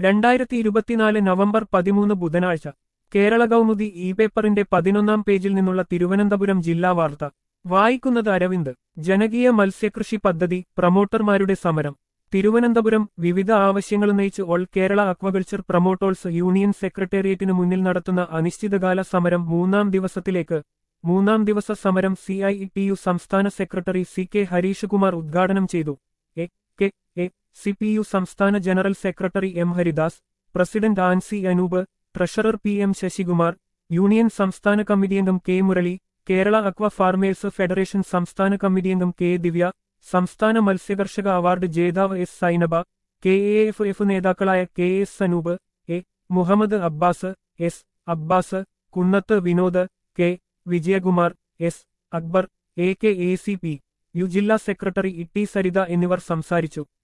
രണ്ടായിരത്തി ഇരുപത്തിനാല് നവംബർ പതിമൂന്ന് ബുധനാഴ്ച കേരള കൗമുദി ഇ പേപ്പറിന്റെ പതിനൊന്നാം പേജിൽ നിന്നുള്ള തിരുവനന്തപുരം ജില്ലാ വാർത്ത വായിക്കുന്നത് അരവിന്ദ് ജനകീയ മത്സ്യകൃഷി പദ്ധതി പ്രമോട്ടർമാരുടെ സമരം തിരുവനന്തപുരം വിവിധ ആവശ്യങ്ങളുന്നയിച്ച് all Kerala aquaculture promoters union സെക്രട്ടേറിയറ്റിനു മുന്നിൽ നടത്തുന്ന അനിശ്ചിതകാല സമരം മൂന്നാം ദിവസത്തിലേക്ക് മൂന്നാം ദിവസ സമരം സി ഐ ടി യു സംസ്ഥാന secretary C K Harish Kumar ഉദ്ഘാടനം ചെയ്തു A K A C P U സംസ്ഥാന general secretary M Haridas president Ancy Anoop treasurer P M Sasikumar union സംസ്ഥാന കമ്മിറ്റി അംഗം K Murali Kerala aqua farmers federation സംസ്ഥാന കമ്മിറ്റി അംഗം കെ ദിവ്യ സംസ്ഥാന മത്സ്യകർഷക അവാർഡ് ജേതാവ് S Zainaba K A F F നേതാക്കളായ K S Sanoop A Muhammad Abbas S Abbas Kunnath Vinod K Vijayakumar S Akbar A K A C P U ജില്ലാ secretary E T Saritha എന്നിവർ സംസാരിച്ചു